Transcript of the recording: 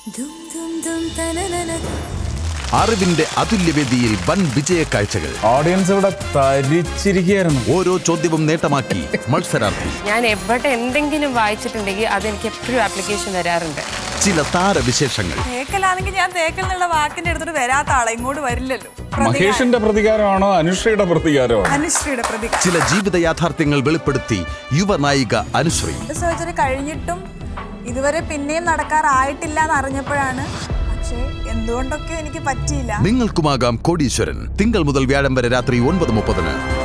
ദും ദും ദും തനനന അറിവിന്റെ അതുല്യവേദിയിൽ വൻ വിജയ കാഴ്ചകൾ ഓഡിയൻസ് ഇവിടെ തരിച്ചിരിക്കുകയായിരുന്നു ഓരോ ചോദ്യവും നേട്ടമാക്കി മത്സരാർത്ഥി ഞാൻ എവിടെ എന്തെങ്കിലും വായിച്ചിട്ടുണ്ടെങ്കിൽ അതെനിക്ക് എപ്പോഴും ആപ്ലിക്കേഷൻ വരാറുണ്ട് ചില താരവിശേഷങ്ങൾ തേക്കലാണെങ്കിൽ ഞാൻ തേക്കൽ എന്നുള്ള വാക്കിന്റെ എടുത്തിട്ട് വരാത്ത ആളെ ഇങ്ങോട്ട് വരില്ലല്ലോ മഹേഷിന്റെ പ്രതികാരമാണോ അനുശ്രീയുടെ പ്രതികാരമാണോ അനുശ്രീയുടെ പ്രതികാരം ചില ജീവിത യാഥാർത്ഥ്യങ്ങൾ വെളിപ്പെടുത്തി യുവനായിക അനുശ്രീ സർജറി കഴിഞ്ഞിട്ടും ഇതുവരെ പിന്നെയും നടക്കാറായിട്ടില്ല എന്ന് അറിഞ്ഞപ്പോഴാണ് പക്ഷേ എന്തുകൊണ്ടൊക്കെയോ എനിക്ക് പറ്റിയില്ല നിങ്ങൾക്കുമാകാം കോടീശ്വരൻ തിങ്കൾ മുതൽ വ്യാഴം വരെ രാത്രി ഒൻപത് മുപ്പതിന്